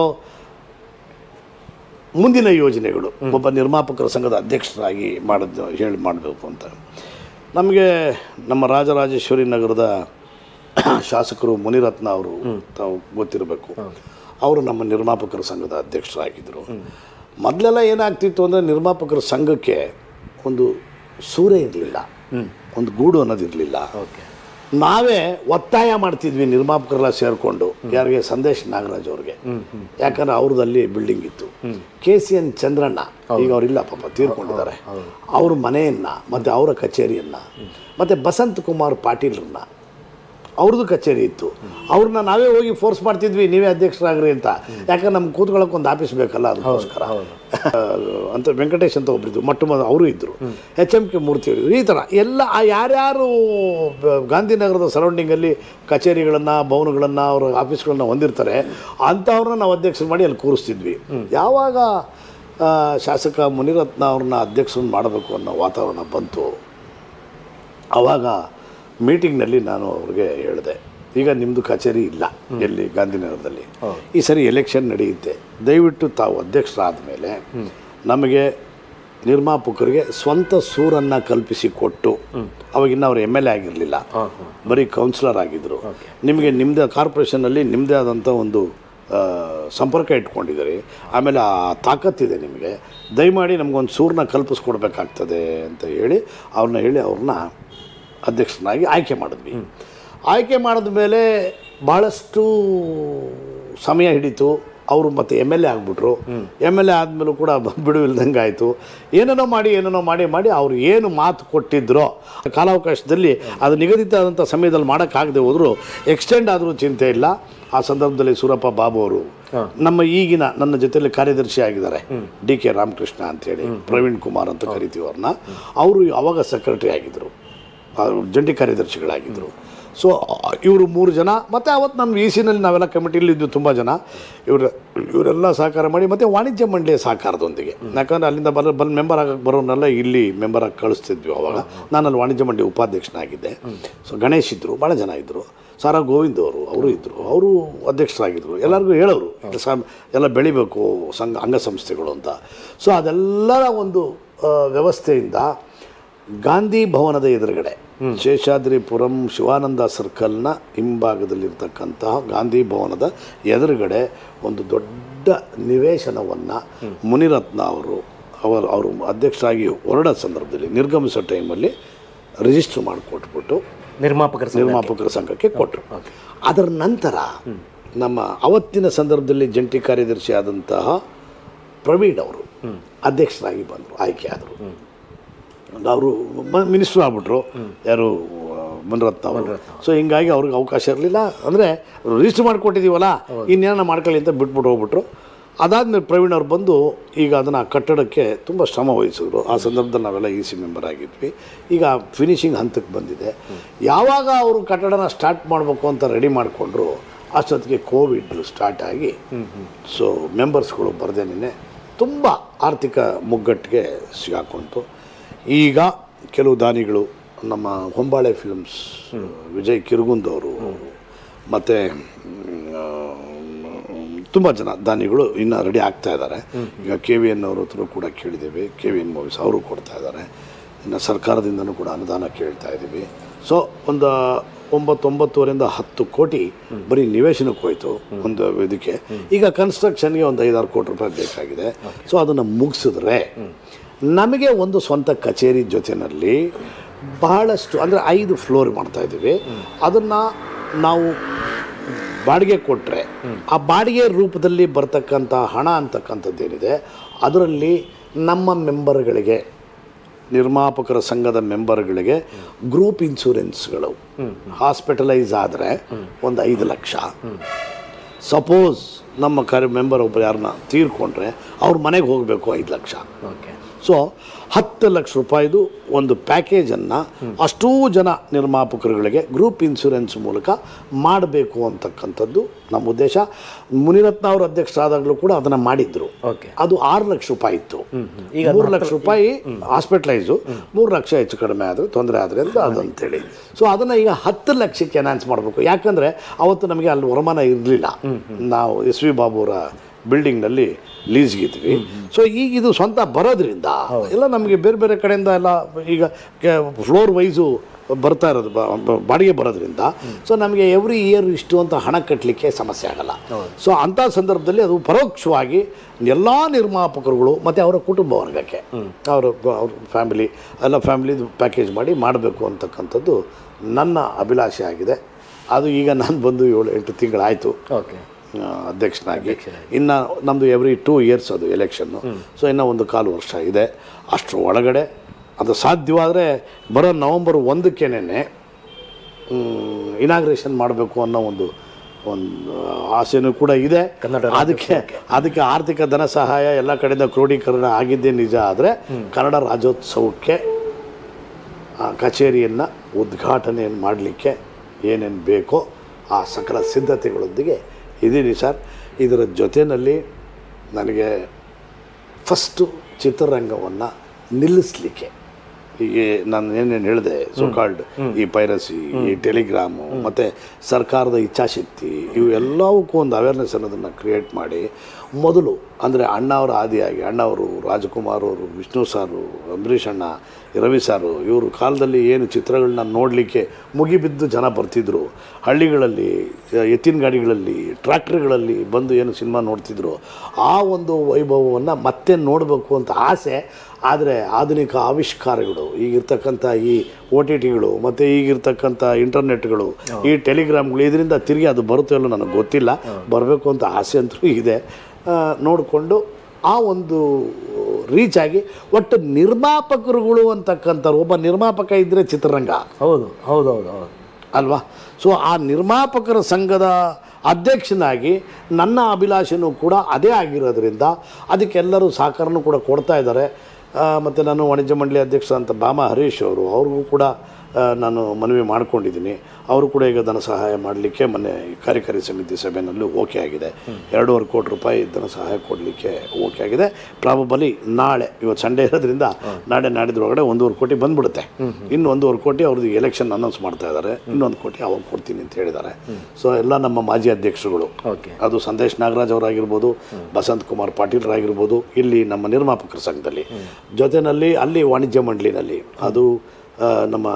ಮುಂದಿನ ಯೋಜನೆಗಳು ಒಬ್ಬ ನಿರ್ಮಾಪಕರ ಸಂಘದ ಅಧ್ಯಕ್ಷರಾಗಿ ಮಾಡಿದ್ದು ಹೇಳಿ ಮಾಡಬೇಕು ಅಂತ ನಮಗೆ ನಮ್ಮ ರಾಜರಾಜೇಶ್ವರಿ ನಗರದ ಶಾಸಕರು ಮುನಿರತ್ನ ಅವರು ತಾವು ಗೊತ್ತಿರಬೇಕು ಅವರು ನಮ್ಮ ನಿರ್ಮಾಪಕರ ಸಂಘದ ಅಧ್ಯಕ್ಷರಾಗಿದ್ದರು ಮೊದಲೆಲ್ಲ ಏನಾಗ್ತಿತ್ತು ಅಂದರೆ ನಿರ್ಮಾಪಕರ ಸಂಘಕ್ಕೆ ಒಂದು ಸೂರೇ ಇರಲಿಲ್ಲ ಒಂದು ಗೂಡು ಅನ್ನೋದಿರಲಿಲ್ಲ ಓಕೆ ನಾವೇ ಒತ್ತಾಯ ಮಾಡ್ತಿದ್ವಿ ನಿರ್ಮಾಪಕರೆಲ್ಲ ಸೇರಿಕೊಂಡು ಯಾರಿಗೆ ಸಂದೇಶ್ ನಾಗರಾಜ್ ಅವ್ರಿಗೆ ಯಾಕಂದ್ರೆ ಅವ್ರದಲ್ಲಿ ಬಿಲ್ಡಿಂಗ್ ಇತ್ತು ಕೆ ಸಿ ಎನ್ ಚಂದ್ರಣ್ಣ ಈಗ ಅವರಿಲ್ಲ ಪಾಪ ತೀರ್ಕೊಂಡಿದ್ದಾರೆ ಅವ್ರ ಮನೆಯನ್ನ ಮತ್ತು ಅವರ ಕಚೇರಿಯನ್ನ ಮತ್ತು ಬಸಂತ್ ಕುಮಾರ್ ಪಾಟೀಲ್ರನ್ನ ಅವ್ರದ್ದು ಕಚೇರಿ ಇತ್ತು ಅವ್ರನ್ನ ನಾವೇ ಹೋಗಿ ಫೋರ್ಸ್ ಮಾಡ್ತಿದ್ವಿ ನೀವೇ ಅಧ್ಯಕ್ಷರಾಗ್ರಿ ಅಂತ ಯಾಕಂದ್ರೆ ನಮ್ಗೆ ಕೂತ್ಕೊಳ್ಳೋಕೆ ಒಂದು ಆಫೀಸ್ ಬೇಕಲ್ಲ ಅದಕ್ಕೋಸ್ಕರ ಅಂತ ವೆಂಕಟೇಶ್ ಅಂತ ಒಬ್ಬರಿದ್ರು ಮೊಟ್ಟ ಮೊದಲು ಅವರು ಇದ್ದರು ಎಚ್ ಎಮ್ ಕೆ ಮೂರ್ತಿ ಅವರು ಈ ಥರ ಎಲ್ಲ ಆ ಯಾರ್ಯಾರು ಬ- ಗಾಂಧಿನಗರದ ಸರೌಂಡಿಂಗಲ್ಲಿ ಕಚೇರಿಗಳನ್ನು ಭವನಗಳನ್ನು ಅವರ ಆಫೀಸ್ಗಳನ್ನ ಹೊಂದಿರ್ತಾರೆ ಅಂಥವ್ರನ್ನ ನಾವು ಅಧ್ಯಕ್ಷರು ಮಾಡಿ ಅಲ್ಲಿ ಕೂರಿಸ್ತಿದ್ವಿ ಯಾವಾಗ ಆ, ಶಾಸಕ ಮುನಿರತ್ನ ಅವ್ರನ್ನ ಅಧ್ಯಕ್ಷರನ್ನ ಮಾಡಬೇಕು ಅನ್ನೋ ವಾತಾವರಣ ಬಂತು ಆವಾಗ ಮೀಟಿಂಗ್ನಲ್ಲಿ ನಾನು ಅವ್ರಿಗೆ ಹೇಳಿದೆ ಈಗ ನಿಮ್ಮದು ಕಚೇರಿ ಇಲ್ಲ ಎಲ್ಲಿ ಗಾಂಧಿನಗರದಲ್ಲಿ ಈ ಸರಿ ಎಲೆಕ್ಷನ್ ನಡೆಯುತ್ತೆ ದಯವಿಟ್ಟು ತಾವು ಅಧ್ಯಕ್ಷರಾದ ಮೇಲೆ ನಮಗೆ ನಿರ್ಮಾಪಕರಿಗೆ ಸ್ವಂತ ಸೂರನ್ನು ಕಲ್ಪಿಸಿ ಕೊಟ್ಟು ಅವಾಗಿನ್ನ ಅವ್ರು ಎಮ್ ಎಲ್ ಎ ಆಗಿರಲಿಲ್ಲ ಬರೀ ಕೌನ್ಸಿಲರ್ ಆಗಿದ್ದರು ನಿಮಗೆ ನಿಮ್ಮದೇ ಕಾರ್ಪೊರೇಷನಲ್ಲಿ ನಿಮ್ಮದೇ ಆದಂಥ ಒಂದು ಆ, ಸಂಪರ್ಕ ಇಟ್ಕೊಂಡಿದ್ದೀರಿ ಆಮೇಲೆ ಆ ತಾಕತ್ತಿದೆ ನಿಮಗೆ ದಯಮಾಡಿ ನಮಗೊಂದು ಸೂರನ್ನ ಕಲ್ಪಿಸ್ಕೊಡ್ಬೇಕಾಗ್ತದೆ ಅಂತ ಹೇಳಿ ಅವ್ರನ್ನ ಹೇಳಿ ಅವ್ರನ್ನ ಅಧ್ಯಕ್ಷನಾಗಿ ಆಯ್ಕೆ ಮಾಡಿದ್ವಿ ಆಯ್ಕೆ ಮಾಡಿದ ಮೇಲೆ ಭಾಳಷ್ಟು ಸಮಯ ಹಿಡಿತು ಅವರು ಮತ್ತೆ ಎಮ್ ಎಲ್ ಎ ಆಗಿಬಿಟ್ರು ಎಮ್ ಎಲ್ ಎ ಆದಮೇಲೂ ಕೂಡ ಬಿಡುವಿಲ್ದಂಗೆ ಆಯಿತು ಏನೇನೋ ಮಾಡಿ ಏನೇನೋ ಮಾಡಿ ಮಾಡಿ ಅವ್ರು ಏನು ಮಾತು ಕೊಟ್ಟಿದ್ರೋ ಕಾಲಾವಕಾಶದಲ್ಲಿ ಅದು ನಿಗದಿತ ಆದಂಥ ಸಮಯದಲ್ಲಿ ಮಾಡೋಕ್ಕಾಗದೆ ಹೋದರೂ ಎಕ್ಸ್ಟೆಂಡ್ ಆದರೂ ಚಿಂತೆ ಇಲ್ಲ ಆ ಸಂದರ್ಭದಲ್ಲಿ ಸೂರಪ್ಪ ಬಾಬು ಅವರು ನಮ್ಮ ಈಗಿನ ನನ್ನ ಜೊತೆಯಲ್ಲಿ ಕಾರ್ಯದರ್ಶಿ ಆಗಿದ್ದಾರೆ ಡಿ ಕೆ ರಾಮಕೃಷ್ಣ ಅಂತೇಳಿ ಪ್ರವೀಣ್ ಕುಮಾರ್ ಅಂತ ಕರಿತೀವಿ ಅವ್ರನ್ನ ಅವರು ಅವಾಗ ಸೆಕ್ರೆಟರಿ ಆಗಿದ್ದರು ಅವ್ರು ಜಂಟಿ ಕಾರ್ಯದರ್ಶಿಗಳಾಗಿದ್ದರು ಸೊ ಇವರು ಮೂರು ಜನ ಮತ್ತು ಅವತ್ತು ನಮ್ಮ ವಿ ಸಿನಲ್ಲಿ ನಾವೆಲ್ಲ ಕಮಿಟಿಲಿ ಇದ್ದು ತುಂಬ ಜನ ಇವರು ಇವರೆಲ್ಲ ಸಹಕಾರ ಮಾಡಿ ಮತ್ತು ವಾಣಿಜ್ಯ ಮಂಡಳಿಯ ಸಹಕಾರದೊಂದಿಗೆ ಯಾಕಂದರೆ ಅಲ್ಲಿಂದ ಬರೋ ಬಂದು ಮೆಂಬರ್ ಆಗಕ್ಕೆ ಬರೋನೆಲ್ಲ ಇಲ್ಲಿ ಮೆಂಬರ್ ಆಗಿ ಕಳಿಸ್ತಿದ್ವಿ ಅವಾಗ ನಾನು ಅಲ್ಲಿ ವಾಣಿಜ್ಯ ಮಂಡಳಿ ಉಪಾಧ್ಯಕ್ಷನಾಗಿದ್ದೆ ಸೊ ಗಣೇಶ್ ಇದ್ದರು ಭಾಳ ಜನ ಇದ್ದರು ಸಾರಾ ಗೋವಿಂದ್ ಅವರು ಅವರು ಇದ್ದರು ಅವರು ಅಧ್ಯಕ್ಷರಾಗಿದ್ದರು ಎಲ್ಲರಿಗೂ ಹೇಳೋರು ಎಲ್ಲ ಸ ಎಲ್ಲ ಬೆಳಿಬೇಕು ಸಂಘ ಅಂಗಸಂಸ್ಥೆಗಳು ಅಂತ ಸೊ ಅದೆಲ್ಲರ ಒಂದು ಆ, ವ್ಯವಸ್ಥೆಯಿಂದ ಗಾಂಧಿ ಭವನದ ಎದುರುಗಡೆ ಶೇಷಾದ್ರಿಪುರಂ ಶಿವಾನಂದ ಸರ್ಕಲ್ನ ಹಿಂಭಾಗದಲ್ಲಿರ್ತಕ್ಕಂತಹ ಗಾಂಧಿ ಭವನದ ಎದುರುಗಡೆ ಒಂದು ದೊಡ್ಡ ನಿವೇಶನವನ್ನು ಮುನಿರತ್ನ ಅವರು ಅವರು ಅವರು ಅಧ್ಯಕ್ಷರಾಗಿ ಹೊರಡೋ ಸಂದರ್ಭದಲ್ಲಿ ನಿರ್ಗಮಿಸೋ ಟೈಮಲ್ಲಿ ರಿಜಿಸ್ಟರ್ ಮಾಡಿಕೊಟ್ಬಿಟ್ಟು ನಿರ್ಮಾಪಕರ ಸಂಘ. ನಿರ್ಮಾಪಕರ ಸಂಘಕ್ಕೆ ಕೊಟ್ಟರು ಅದರ ನಂತರ ನಮ್ಮ ಅವತ್ತಿನ ಸಂದರ್ಭದಲ್ಲಿ ಜಂಟಿ ಕಾರ್ಯದರ್ಶಿ ಆದಂತಹ ಪ್ರವೀಣ್ ಅವರು ಅಧ್ಯಕ್ಷರಾಗಿ ಬಂದರು ಆಯ್ಕೆ ಆದರು ಅವರು ಮಿನಿಸ್ಟ್ರು ಆಗ್ಬಿಟ್ರು ಯಾರು ಆ, ಮುನಿರತ್ನ ಅವರು ಸೊ ಹಿಂಗಾಗಿ ಅವ್ರಿಗೆ ಅವಕಾಶ ಇರಲಿಲ್ಲ ಅಂದರೆ ರಿಜಿಸ್ಟರ್ ಮಾಡಿಕೊಟ್ಟಿದ್ದೀವಲ್ಲ ಇನ್ನೇನ ಮಾಡ್ಕೊಳ್ಳಿ ಅಂತ ಬಿಟ್ಬಿಟ್ಟು ಹೋಗ್ಬಿಟ್ರು ಅದಾದ್ಮೇಲೆ ಪ್ರವೀಣ್ ಅವ್ರು ಬಂದು ಈಗ ಅದನ್ನು ಕಟ್ಟಡಕ್ಕೆ ತುಂಬ ಶ್ರಮ ವಹಿಸಿದ್ರು ಆ ಸಂದರ್ಭದಲ್ಲಿ ನಾವೆಲ್ಲ ಇ ಸಿ ಮೆಂಬರ್ ಆಗಿದ್ವಿ ಈಗ ಫಿನಿಶಿಂಗ್ ಹಂತಕ್ಕೆ ಬಂದಿದೆ ಯಾವಾಗ ಅವರು ಕಟ್ಟಡನ ಸ್ಟಾರ್ಟ್ ಮಾಡಬೇಕು ಅಂತ ರೆಡಿ ಮಾಡಿಕೊಂಡ್ರು ಅಷ್ಟೊತ್ತಿಗೆ ಕೋವಿಡ್ ಸ್ಟಾರ್ಟ್ ಆಗಿ ಸೊ ಮೆಂಬರ್ಸ್ಗಳು ಬರ್ದೇನೆ ತುಂಬ ಆರ್ಥಿಕ ಮುಗ್ಗಟ್ಟಿಗೆ ಸಿಗಾಕೊಂತು ಈಗ ಕೆಲವು ದಾನಿಗಳು ನಮ್ಮ ಹೊಂಬಾಳೆ ಫಿಲ್ಮ್ಸ್ ವಿಜಯ್ ಕಿರುಗುಂದ್ ಅವರು ಮತ್ತು ತುಂಬ ಜನ ದಾನಿಗಳು ಇನ್ನು ರೆಡಿ ಆಗ್ತಾ ಇದ್ದಾರೆ ಈಗ ಕೆ ವಿ ಎನ್ ಅವ್ರ ಹತ್ರ ಕೂಡ ಕೇಳಿದ್ದೀವಿ ಕೆ ವಿ ಎನ್ ಮೂವೀಸ್ ಅವರು ಕೊಡ್ತಾ ಇದ್ದಾರೆ ಇನ್ನು ಸರ್ಕಾರದಿಂದನೂ ಕೂಡ ಅನುದಾನ ಕೇಳ್ತಾ ಇದ್ದೀವಿ ಸೊ ಒಂದು ಒಂಬತ್ತು ಒಂಬತ್ತುವರೆಯಿಂದ ಹತ್ತು ಕೋಟಿ ಬರೀ ನಿವೇಶನಕ್ಕೆ ಹೋಯ್ತು ಒಂದು ಇದಕ್ಕೆ ಈಗ ಕನ್ಸ್ಟ್ರಕ್ಷನ್ಗೆ ಒಂದು ಐದಾರು ಕೋಟಿ ರೂಪಾಯಿ ಬೇಕಾಗಿದೆ ಸೊ ಅದನ್ನು ಮುಗಿಸಿದ್ರೆ ನಮಗೆ ಒಂದು ಸ್ವಂತ ಕಚೇರಿ ಜೊತೆಯಲ್ಲಿ ಬಹಳಷ್ಟು ಅಂದರೆ ಐದು ಫ್ಲೋರ್ ಮಾಡ್ತಾ ಇದ್ದೀವಿ ಅದನ್ನು ನಾವು ಬಾಡಿಗೆ ಕೊಟ್ಟರೆ ಆ ಬಾಡಿಗೆ ರೂಪದಲ್ಲಿ ಬರ್ತಕ್ಕಂಥ ಹಣ ಅಂತಕ್ಕಂಥದ್ದು ಏನಿದೆ ಅದರಲ್ಲಿ ನಮ್ಮ ಮೆಂಬರ್ಗಳಿಗೆ ನಿರ್ಮಾಪಕರ ಸಂಘದ ಮೆಂಬರ್ಗಳಿಗೆ ಗ್ರೂಪ್ ಇನ್ಶೂರೆನ್ಸ್ಗಳು ಹಾಸ್ಪಿಟಲೈಸ್ ಆದರೆ ಒಂದು ಐದು ಲಕ್ಷ ಸಪೋಸ್ ನಮ್ಮ ಕಾರ್ಯ ಮೆಂಬರ್ ಒಬ್ಬರು ಯಾರನ್ನ ತೀರ್ಕೊಂಡ್ರೆ ಅವ್ರ ಮನೆಗೆ ಹೋಗಬೇಕು ಐದು ಲಕ್ಷ ಓಕೆ ಸೊ ಹತ್ತು ಲಕ್ಷ ರೂಪಾಯಿದು ಒಂದು ಪ್ಯಾಕೇಜನ್ನು ಅಷ್ಟೂ ಜನ ನಿರ್ಮಾಪಕರುಗಳಿಗೆ ಗ್ರೂಪ್ ಇನ್ಶೂರೆನ್ಸ್ ಮೂಲಕ ಮಾಡಬೇಕು ಅಂತಕ್ಕಂಥದ್ದು ನಮ್ಮ ಉದ್ದೇಶ ಮುನಿರತ್ನ ಅವರು ಅಧ್ಯಕ್ಷರಾದಾಗಲೂ ಕೂಡ ಅದನ್ನು ಮಾಡಿದ್ರು ಓಕೆ ಅದು ಆರು ಲಕ್ಷ ರೂಪಾಯಿ ಇತ್ತು ಈಗ ಮೂರು ಲಕ್ಷ ರೂಪಾಯಿ ಹಾಸ್ಪಿಟ್ಲೈಸು ಮೂರು ಲಕ್ಷ ಹೆಚ್ಚು ಕಡಿಮೆ ಆದರೆ ತೊಂದರೆ ಆದರೆ ಅಂತ ಅದಂತೇಳಿ ಸೊ ಅದನ್ನು ಈಗ ಹತ್ತು ಲಕ್ಷಕ್ಕೆ ಎನ್ಹಾನ್ಸ್ ಮಾಡಬೇಕು ಯಾಕಂದರೆ ಅವತ್ತು ನಮಗೆ ಅಲ್ಲಿ ವರಮಾನ ಇರಲಿಲ್ಲ ನಾವು ಎಸ್ ವಿ ಬಾಬುರ ಬಿಲ್ಡಿಂಗ್ನಲ್ಲಿ ಲೀಸ್ಗಿದ್ವಿ ಸೊ ಈಗ ಇದು ಸ್ವಂತ ಬರೋದ್ರಿಂದ ಎಲ್ಲ ನಮಗೆ ಬೇರೆ ಬೇರೆ ಕಡೆಯಿಂದ ಎಲ್ಲ ಈಗ ಫ್ಲೋರ್ ವೈಸು ಬರ್ತಾ ಇರೋದು ಬ- ಬ- ಬಾಡಿಗೆ ಬರೋದ್ರಿಂದ ಸೊ ನಮಗೆ ಎವ್ರಿ ಇಯರ್ ಇಷ್ಟು ಅಂತ ಹಣ ಕಟ್ಟಲಿಕ್ಕೆ ಸಮಸ್ಯೆ ಆಗಲ್ಲ ಸೊ ಅಂಥ ಸಂದರ್ಭದಲ್ಲಿ ಅದು ಪರೋಕ್ಷವಾಗಿ ಎಲ್ಲ ನಿರ್ಮಾಪಕರುಗಳು ಮತ್ತು ಅವರ ಕುಟುಂಬ ವರ್ಗಕ್ಕೆ ಅವರ ಅವ್ರ ಫ್ಯಾಮಿಲಿ ಎಲ್ಲ ಫ್ಯಾಮಿಲಿದು ಪ್ಯಾಕೇಜ್ ಮಾಡಿ ಮಾಡಬೇಕು ಅಂತಕ್ಕಂಥದ್ದು ನನ್ನ ಅಭಿಲಾಷೆ ಆಗಿದೆ ಅದು ಈಗ ನಾನು ಬಂದು ಏಳು ಎಂಟು ತಿಂಗಳಾಯಿತು ಓಕೆ ಆ, ಅಧ್ಯಕ್ಷನಾಗಿ ಇನ್ನು ನಮ್ಮದು ಎವ್ರಿ ಟೂ ಇಯರ್ಸ್ ಅದು ಎಲೆಕ್ಷನ್ನು ಸೊ ಇನ್ನು ಒಂದು ಕಾಲು ವರ್ಷ ಇದೆ ಅಷ್ಟರ ಒಳಗಡೆ ಅದು ಸಾಧ್ಯವಾದರೆ ಬರೋ ನವಂಬರ್ ಒಂದಕ್ಕೇನೆ ಇನಾಗ್ರೇಷನ್ ಮಾಡಬೇಕು ಅನ್ನೋ ಒಂದು ಒಂದು ಆಸೆನೂ ಕೂಡ ಇದೆ ಕನ್ನಡ ಅದಕ್ಕೆ ಅದಕ್ಕೆ ಆರ್ಥಿಕ ಧನ ಸಹಾಯ ಎಲ್ಲ ಕಡೆಯಿಂದ ಕ್ರೋಢೀಕರಣ ಆಗಿದ್ದೇ ನಿಜ ಆದರೆ ಕನ್ನಡ ರಾಜ್ಯೋತ್ಸವಕ್ಕೆ ಆ ಕಚೇರಿಯನ್ನು ಉದ್ಘಾಟನೆಯನ್ನು ಮಾಡಲಿಕ್ಕೆ ಏನೇನು ಬೇಕೋ ಆ ಸಕಲ ಸಿದ್ಧತೆಗಳೊಂದಿಗೆ ಇದ್ದೀನಿ ಸರ್ ಇದರ ಜೊತೆಯಲ್ಲಿ ನನಗೆ ಫಸ್ಟು ಚಿತ್ರರಂಗವನ್ನು ನಿಲ್ಲಿಸಲಿಕ್ಕೆ ಹೀಗೆ ನಾನು ಏನೇನು ಹೇಳಿದೆ ಸೋಕಾಲ್ಡ್ ಈ ಪೈರಸಿ ಈ ಟೆಲಿಗ್ರಾಮು ಮತ್ತು ಸರ್ಕಾರದ ಇಚ್ಛಾಶಕ್ತಿ ಇವು ಎಲ್ಲವಕ್ಕೂ ಒಂದು ಅವೇರ್ನೆಸ್ ಅನ್ನೋದನ್ನು ಕ್ರಿಯೇಟ್ ಮಾಡಿ ಮೊದಲು ಅಂದರೆ ಅಣ್ಣವರ ಆದಿಯಾಗಿ ಅಣ್ಣವರು ರಾಜಕುಮಾರ್ ಅವರು ವಿಷ್ಣು ಸಾರು ಅಂಬರೀಷ್ ಅಣ್ಣ ರವಿ ಸಾರು ಇವರು ಕಾಲದಲ್ಲಿ ಏನು ಚಿತ್ರಗಳನ್ನ ನೋಡಲಿಕ್ಕೆ ಮುಗಿಬಿದ್ದು ಜನ ಬರ್ತಿದ್ರು ಹಳ್ಳಿಗಳಲ್ಲಿ ಎತ್ತಿನ ಗಾಡಿಗಳಲ್ಲಿ ಟ್ರ್ಯಾಕ್ಟರ್ಗಳಲ್ಲಿ ಬಂದು ಏನು ಸಿನಿಮಾ ನೋಡ್ತಿದ್ರು ಆ ಒಂದು ವೈಭವವನ್ನು ಮತ್ತೆ ನೋಡಬೇಕು ಅಂತ ಆಸೆ ಆದರೆ ಆಧುನಿಕ ಆವಿಷ್ಕಾರಗಳು ಈಗಿರ್ತಕ್ಕಂಥ ಈ ಓ ಟಿ ಟಿಗಳು ಮತ್ತು ಈಗಿರ್ತಕ್ಕಂಥ ಇಂಟರ್ನೆಟ್ಗಳು ಈ ಟೆಲಿಗ್ರಾಮ್ಗಳು ಇದರಿಂದ ತಿರುಗಿ ಅದು ಬರುತ್ತೋ ಇಲ್ಲೋ ನನಗೆ ಗೊತ್ತಿಲ್ಲ ಬರಬೇಕು ಅಂತ ಆಸೆ ಅಂತೂ ಇದೆ ನೋಡಿಕೊಂಡು ಆ ಒಂದು ರೀಚ್ ಆಗಿ ಒಟ್ಟು ನಿರ್ಮಾಪಕರುಗಳು ಅಂತಕ್ಕಂಥವ್ರು ಒಬ್ಬ ನಿರ್ಮಾಪಕ ಇದ್ದರೆ ಚಿತ್ರರಂಗ ಹೌದು ಹೌದು ಹೌದು ಹೌದು ಅಲ್ವಾ ಸೊ ಆ ನಿರ್ಮಾಪಕರ ಸಂಘದ ಅಧ್ಯಕ್ಷನಾಗಿ ನನ್ನ ಅಭಿಲಾಷೆನೂ ಕೂಡ ಅದೇ ಆಗಿರೋದ್ರಿಂದ ಅದಕ್ಕೆಲ್ಲರೂ ಸಹಕಾರನೂ ಕೂಡ ಕೊಡ್ತಾ ಇದ್ದಾರೆ ಮತ್ತು ನಾನು ವಾಣಿಜ್ಯ ಮಂಡಳಿ ಅಧ್ಯಕ್ಷ ಅಂತ ಬಾಮ ಹರೀಶ್ ಅವರು ಅವ್ರಿಗೂ ಕೂಡ ಆ, ನಾನು ಮನವಿ ಮಾಡ್ಕೊಂಡಿದ್ದೀನಿ ಅವರು ಕೂಡ ಈಗ ಧನ ಸಹಾಯ ಮಾಡಲಿಕ್ಕೆ ಮೊನ್ನೆ ಕಾರ್ಯಕಾರಿ ಸಮಿತಿ ಸಭೆಯಲ್ಲೂ ಓಕೆ ಆಗಿದೆ ಎರಡೂವರೆ ಕೋಟಿ ರೂಪಾಯಿ ಧನ ಸಹಾಯ ಕೊಡಲಿಕ್ಕೆ ಓಕೆ ಆಗಿದೆ ಪ್ರಾಬಬಲಿ ನಾಳೆ ಇವತ್ತು ಸಂಡೇ ಇರೋದ್ರಿಂದ ನಾಳೆ ನಾಡಿದ್ರೊಳಗಡೆ ಒಂದೂವರೆ ಕೋಟಿ ಬಂದ್ಬಿಡುತ್ತೆ ಇನ್ನು ಒಂದೂವರೆ ಕೋಟಿ ಅವ್ರದ್ದು ಎಲೆಕ್ಷನ್ ಅನೌನ್ಸ್ ಮಾಡ್ತಾ ಇದ್ದಾರೆ ಇನ್ನೊಂದು ಕೋಟಿ ಅವಾಗ ಕೊಡ್ತೀನಿ ಅಂತ ಹೇಳಿದ್ದಾರೆ ಸೊ ಎಲ್ಲ ನಮ್ಮ ಮಾಜಿ ಅಧ್ಯಕ್ಷರುಗಳು ಓಕೆ ಅದು ಸಂದೇಶ್ ನಾಗರಾಜ್ ಅವರಾಗಿರ್ಬೋದು ಬಸಂತ್ ಕುಮಾರ್ ಪಾಟೀಲ್ರಾಗಿರ್ಬೋದು ಇಲ್ಲಿ ನಮ್ಮ ನಿರ್ಮಾಪಕರ ಸಂಘದಲ್ಲಿ ಜೊತೆಯಲ್ಲಿ ಅಲ್ಲಿ ವಾಣಿಜ್ಯ ಮಂಡಳಿನಲ್ಲಿ ಅದು ಆ, ನಮ್ಮ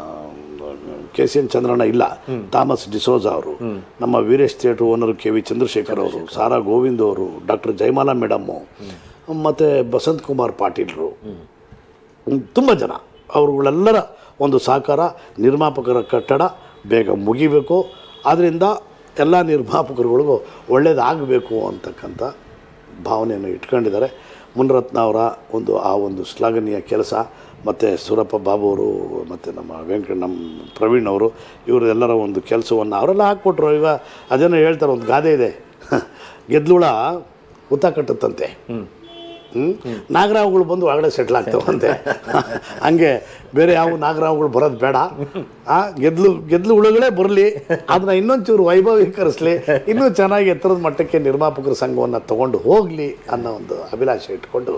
ಕೆ ಸಿ ಎನ್ ಚಂದ್ರಣ್ಣ ಇಲ್ಲ ಥಾಮಸ್ ಡಿಸೋಜಾ ಅವರು ನಮ್ಮ Veeresh theatre owner K V Chandrashekar ಅವರು ಸಾರಾ ಗೋವಿಂದ್ ಅವರು ಡಾಕ್ಟರ್ ಜಯಮಾಲಾ ಮೇಡಮ್ಮು ಮತ್ತು ಬಸಂತ್ ಕುಮಾರ್ ಪಾಟೀಲ್ರು ತುಂಬ ಜನ ಅವರುಗಳೆಲ್ಲರ ಒಂದು ಸಹಕಾರ ನಿರ್ಮಾಪಕರ ಕಟ್ಟಡ ಬೇಗ ಮುಗಿಬೇಕು ಆದ್ದರಿಂದ ಎಲ್ಲ ನಿರ್ಮಾಪಕರುಗಳಿಗೂ ಒಳ್ಳೆಯದಾಗಬೇಕು ಅಂತಕ್ಕಂಥ ಭಾವನೆಯನ್ನು ಇಟ್ಕೊಂಡಿದ್ದಾರೆ ಮುನರತ್ನ ಅವರ ಒಂದು ಆ ಒಂದು ಶ್ಲಾಘನೀಯ ಕೆಲಸ ಮತ್ತು ಸೂರಪ್ಪ ಬಾಬು ಅವರು ಮತ್ತು ನಮ್ಮ ವೆಂಕಟ ನಮ್ಮ ಪ್ರವೀಣ್ ಅವರು ಇವರು ಎಲ್ಲರ ಒಂದು ಕೆಲಸವನ್ನು ಅವರೆಲ್ಲ ಹಾಕ್ಕೊಟ್ರು ಈಗ ಅದೇನೋ ಹೇಳ್ತಾರೆ ಒಂದು ಗಾದೆ ಇದೆ ಗೆದ್ಲುಳ ಹುತ್ತ ಕಟ್ಟುತ್ತಂತೆ ಹ್ಮ್? ನಾಗರಾವುಗಳು ಬಂದು ಒಳಗಡೆ ಸೆಟ್ಲ್ ಆಗ್ತಾವಂತೆ ಹಂಗೆ ಬೇರೆ ಯಾವ ನಾಗರಾವುಗಳು ಬರೋದು ಬೇಡ ಆ ಗೆದ್ಲು ಗೆದ್ಲು ಹುಳುಗಳೇ ಬರಲಿ ಅದನ್ನ ಇನ್ನೊಂಚೂರು ವೈಭವೀಕರಿಸ್ಲಿ ಇನ್ನೂ ಚೆನ್ನಾಗಿ ಎತ್ತರದ ಮಟ್ಟಕ್ಕೆ ನಿರ್ಮಾಪಕರ ಸಂಘವನ್ನು ತಗೊಂಡು ಹೋಗಲಿ ಅನ್ನೋ ಒಂದು ಅಭಿಲಾಷೆ ಇಟ್ಕೊಂಡು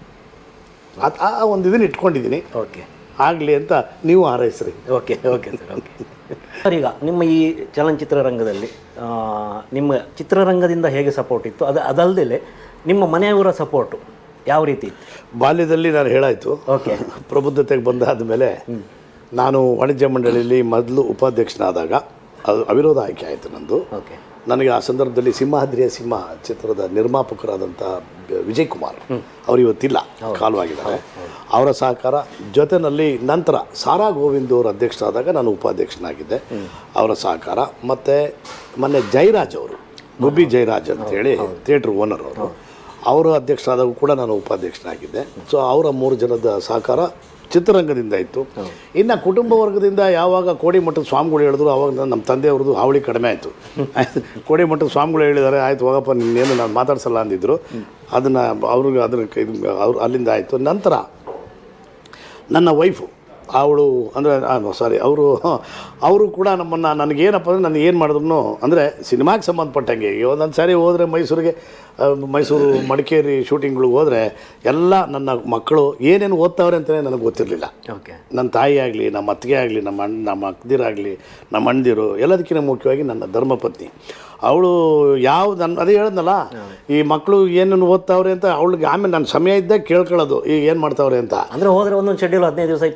ಆ- ಆ ಒಂದು ಇದನ್ನ ಇಟ್ಕೊಂಡಿದ್ದೀನಿ ಓಕೆ ಆಗಲಿ ಅಂತ ನೀವು ಹಾರೈಸ್ರಿ okay okay sir okay sir ಈಗ ನಿಮ್ಮ ಈ ಚಲನಚಿತ್ರ ರಂಗದಲ್ಲಿ ಆ, ನಿಮ್ಮ ಚಿತ್ರರಂಗದಿಂದ ಹೇಗೆ ಸಪೋರ್ಟ್ ಇತ್ತು ಅದು ಅದಲ್ಲದೆ ನಿಮ್ಮ ಮನೆಯವರ ಸಪೋರ್ಟು ಯಾವ ರೀತಿ ಇತ್ತು ಬಾಲ್ಯದಲ್ಲಿ ನಾನು ಹೇಳಾಯ್ತು ಓಕೆ ಪ್ರಬುದ್ಧತೆಗೆ ಬಂದಾದ ಮೇಲೆ ನಾನು ವಾಣಿಜ್ಯ ಮಂಡಳಿಯಲ್ಲಿ ಮೊದಲು ಉಪಾಧ್ಯಕ್ಷನಾದಾಗ ಅದು ಅವಿರೋಧ ಆಯ್ಕೆ ಆಯಿತು ನಂದು ಓಕೆ ನನಗೆ ಆ ಸಂದರ್ಭದಲ್ಲಿ ಸಿಂಹಾದ್ರಿಯ ಸಿಂಹ ಚಿತ್ರದ ನಿರ್ಮಾಪಕರಾದಂಥ ಬ- ವಿಜಯ್ ಕುಮಾರ್ ಅವರು ಇವತ್ತಿಲ್ಲ ಕಾಲವಾಗಿದ್ದಾರೆ ಅವರ ಸಹಕಾರ ಜೊತೆಯಲ್ಲಿ ನಂತರ ಸಾರಾ ಗೋವಿಂದ್ ಅವರು ಅಧ್ಯಕ್ಷರಾದಾಗ ನಾನು ಉಪಾಧ್ಯಕ್ಷನಾಗಿದ್ದೆ ಅವರ ಸಹಕಾರ ಮತ್ತು ಮೊನ್ನೆ ಜಯರಾಜ್ ಅವರು ಗುಬ್ಬಿ ಜಯರಾಜ್ ಅಂತೇಳಿ ಥಿಯೇಟ್ರ್ ಓನರ್ ಅವರು ಅವರು ಅಧ್ಯಕ್ಷರಾದಾಗ ಕೂಡ ನಾನು ಉಪಾಧ್ಯಕ್ಷನಾಗಿದ್ದೆ ಸೊ ಅವರ ಮೂರು ಜನದ ಸಹಕಾರ ಚಿತ್ರರಂಗದಿಂದ ಇತ್ತು ಇನ್ನು ಕುಟುಂಬ ವರ್ಗದಿಂದ ಯಾವಾಗ ಕೋಡಿಮಠದ ಸ್ವಾಮಿಗಳು ಹೇಳಿದ್ರು ಅವಾಗ ನಾನು- ನಮ್ಮ ತಂದೆಯವ್ರದ್ದು ಹಾವಳಿ ಕಡಿಮೆ ಆಯಿತು ಆಯ್ತು ಕೋಡಿಮಠದ ಸ್ವಾಮಿಗಳು ಹೇಳಿದ್ದಾರೆ ಆಯ್ತು ಹೋಗಪ್ಪ ನಿನ್ನೇನು ನಾನು ಮಾತಾಡ್ಸಲ್ಲ ಅಂದಿದ್ರು ಅದನ್ನು ಅವ್ರಿಗೆ ಅದಕ್ಕೆ ಇದು ಅವ್ರು ಅಲ್ಲಿಂದ ಆಯಿತು ನಂತರ ನನ್ನ ವೈಫು ಅವಳು ಅಂದರೆ ಸಾರಿ ಅವರು ಅವರು ಕೂಡ ನಮ್ಮನ್ನು ನನಗೇನಪ್ಪ ಅಂದರೆ ನನಗೆ ಏನು ಮಾಡಿದ್ರು ಅಂದರೆ ಸಿನಿಮಾಗೆ ಸಂಬಂಧಪಟ್ಟಂಗೆ ಈಗ ಒಂದೊಂದು ಸಾರಿ ಹೋದರೆ ಮೈಸೂರಿಗೆ ಆ, ಮೈಸೂರು ಮಡಿಕೇರಿ ಶೂಟಿಂಗ್ಗಳಿಗೆ ಹೋದರೆ ಎಲ್ಲ ನನ್ನ ಮಕ್ಕಳು ಏನೇನು ಓದ್ತಾವ್ರೆ ಅಂತಲೇ ನನಗೆ ಗೊತ್ತಿರಲಿಲ್ಲ ಓಕೆ ನನ್ನ ತಾಯಿ ಆಗಲಿ ನಮ್ಮ ಅತ್ತಿಗೆ ಆಗಲಿ ನಮ್ಮ ಅಣ್ಣ ನಮ್ಮ ಅಕ್ಕದಿರಾಗಲಿ ನಮ್ಮ ಅಣ್ಣದಿರು ಎಲ್ಲದಕ್ಕಿಂತ ಮುಖ್ಯವಾಗಿ ನನ್ನ ಧರ್ಮಪತ್ನಿ ಅವಳು ಯಾವ ನನ್ನ ಅದೇ ಹೇಳಿದ್ನಲ್ಲ ಈ ಮಕ್ಕಳು ಏನೇನು ಓದ್ತಾವ್ರೆ ಅಂತ ಅವಳಿಗೆ ಆಮೇಲೆ ನನ್ನ ಸಮಯ ಇದ್ದಾಗ ಕೇಳ್ಕೊಳ್ಳೋದು ಈಗ ಏನು ಮಾಡ್ತಾವ್ರೆ ಅಂತ ಅಂದರೆ ಹೋದರೆ ಒಂದೊಂದು ಶೆಡ್ಯೂಲ್ ಹದಿನೈದು ದಿವಸ ಇಪ್ಪತ್ತು ದಿವಸ ಹದಿನೈದು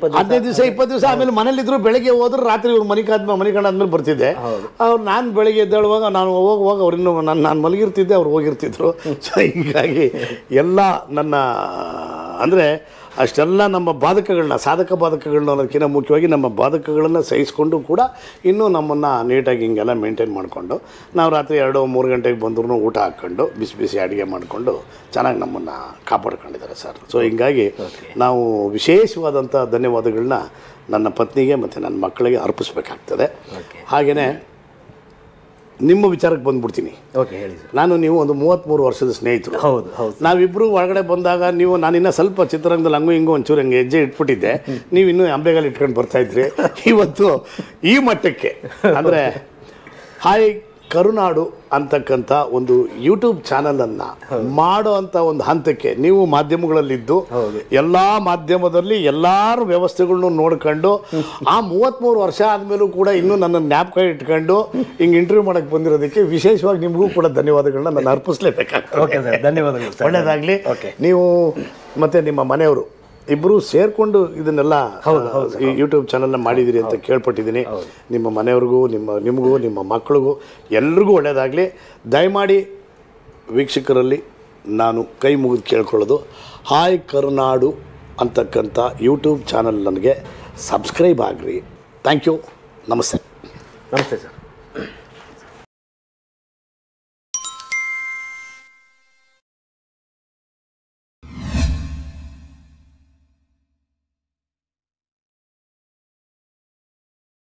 ದಿವಸ ಇಪ್ಪತ್ತು ದಿವಸ ಆಮೇಲೆ ಮನೇಲಿದ್ರು ಬೆಳಗ್ಗೆ ಹೋದ್ರೆ ರಾತ್ರಿ ಇವ್ರು ಮನೆ ಕಾದ್ಮೇಲೆ ಮನೆ ಕಂಡಾದ್ಮೇಲೆ ಬರ್ತಿದ್ದೆ ಅವ್ರು ನಾನು ಬೆಳಗ್ಗೆ ಎದ್ದೇಳುವಾಗ ನಾನು ಹೋಗುವಾಗ ಅವ್ರು ಇನ್ನೂ ನಾನು ನಾನು ಮಲಗಿರ್ತಿದ್ದೆ ಅವ್ರು ಹೋಗಿರ್ತಿದ್ರು ಸೊ ಹೀಗಾಗಿ ಎಲ್ಲ ನನ್ನ ಅಂದರೆ ಅಷ್ಟೆಲ್ಲ ನಮ್ಮ ಬಾಧಕಗಳನ್ನ ಸಾಧಕ ಬಾಧಕಗಳನ್ನ ಅನ್ನೋದಕ್ಕಿಂತ ಮುಖ್ಯವಾಗಿ ನಮ್ಮ ಬಾಧಕಗಳನ್ನು ಸಹಿಸ್ಕೊಂಡು ಕೂಡ ಇನ್ನೂ ನಮ್ಮನ್ನು ನೀಟಾಗಿ ಹಿಂಗೆಲ್ಲ ಮೇಂಟೈನ್ ಮಾಡಿಕೊಂಡು ನಾವು ರಾತ್ರಿ ಎರಡು ಮೂರು ಗಂಟೆಗೆ ಬಂದ್ರೂ ಊಟ ಹಾಕ್ಕೊಂಡು ಬಿಸಿ ಬಿಸಿ ಅಡುಗೆ ಮಾಡಿಕೊಂಡು ಚೆನ್ನಾಗಿ ನಮ್ಮನ್ನು ಕಾಪಾಡ್ಕೊಂಡಿದ್ದಾರೆ ಸರ್ ಸೊ ಹಿಂಗಾಗಿ ನಾವು ವಿಶೇಷವಾದಂಥ ಧನ್ಯವಾದಗಳನ್ನ ನನ್ನ ಪತ್ನಿಗೆ ಮತ್ತು ನನ್ನ ಮಕ್ಕಳಿಗೆ ಅರ್ಪಿಸ್ಬೇಕಾಗ್ತದೆ ಹಾಗೆಯೇ ನಿಮ್ಮ ವಿಚಾರಕ್ಕೆ ಬಂದ್ಬಿಡ್ತೀನಿ ಓಕೆ ಹೇಳಿ ಸರ್ ನಾನು ನೀವು ಒಂದು ಮೂವತ್ತ್ಮೂರು ವರ್ಷದ ಸ್ನೇಹಿತರು ಹೌದು ಹೌದು ನಾವಿಬ್ಬರು ಒಳಗಡೆ ಬಂದಾಗ ನೀವು ನಾನಿನ್ನ ಸ್ವಲ್ಪ ಚಿತ್ರರಂಗದಲ್ಲಿ ಹಂಗೂ ಹಿಂಗೂ ಒಂಚೂರು ಹಂಗೆ ಹೆಜ್ಜೆ ಇಟ್ಬಿಟ್ಟಿದ್ದೆ ನೀವು ಇನ್ನೂ ಅಂಬೆಗಾಲು ಇಟ್ಕೊಂಡು ಬರ್ತಾ ಇದ್ರಿ ಇವತ್ತು ಈ ಮಟ್ಟಕ್ಕೆ ಅಂದರೆ ಹಾಯ್ ಕರುನಾಡು ಅಂತಕ್ಕಂಥ ಒಂದು ಯೂಟ್ಯೂಬ್ ಚಾನಲನ್ನು ಮಾಡೋ ಅಂಥ ಒಂದು ಹಂತಕ್ಕೆ ನೀವು ಮಾಧ್ಯಮಗಳಲ್ಲಿದ್ದು ಎಲ್ಲ ಮಾಧ್ಯಮದಲ್ಲಿ ಎಲ್ಲರ ವ್ಯವಸ್ಥೆಗಳನ್ನೂ ನೋಡ್ಕೊಂಡು ಆ ಮೂವತ್ತ್ಮೂರು ವರ್ಷ ಆದಮೇಲೂ ಕೂಡ ಇನ್ನೂ ನನ್ನ ಜ್ಞಾಪಕ ಇಟ್ಕೊಂಡು ಹಿಂಗೆ ಇಂಟರ್ವ್ಯೂ ಮಾಡೋಕ್ಕೆ ಬಂದಿರೋದಕ್ಕೆ ವಿಶೇಷವಾಗಿ ನಿಮಗೂ ಕೂಡ ಧನ್ಯವಾದಗಳನ್ನ ನಾನು ಅರ್ಪಿಸ್ಲೇಬೇಕಾಗ್ತದೆ ಓಕೆ ಸರ್ ಧನ್ಯವಾದಗಳು ಸರ್ ಒಳ್ಳೇದಾಗಲಿ ಓಕೆ ನೀವು ಮತ್ತೆ ನಿಮ್ಮ ಮನೆಯವರು ಇಬ್ಬರು ಸೇರಿಕೊಂಡು ಇದನ್ನೆಲ್ಲ ಈ ಯೂಟ್ಯೂಬ್ ಚಾನಲ್ನ ಮಾಡಿದಿರಿ ಅಂತ ಕೇಳ್ಪಟ್ಟಿದ್ದೀನಿ ನಿಮ್ಮ ಮನೆಯವ್ರಿಗೂ ನಿಮ್ಮ ನಿಮಗೂ ನಿಮ್ಮ ಮಕ್ಕಳಿಗೂ ಎಲ್ರಿಗೂ ಒಳ್ಳೆಯದಾಗಲಿ ದಯಮಾಡಿ ವೀಕ್ಷಕರಲ್ಲಿ ನಾನು ಕೈ ಮುಗಿದು ಕೇಳ್ಕೊಳ್ಳೋದು ಹಾಯ್ ಕರುನಾಡು ಅಂತಕ್ಕಂಥ ಯೂಟ್ಯೂಬ್ ಚಾನಲ್ ನನಗೆ ಸಬ್ಸ್ಕ್ರೈಬ್ ಆಗಿರಿ ಥ್ಯಾಂಕ್ ಯು ನಮಸ್ತೆ ನಮಸ್ತೆ ಸರ್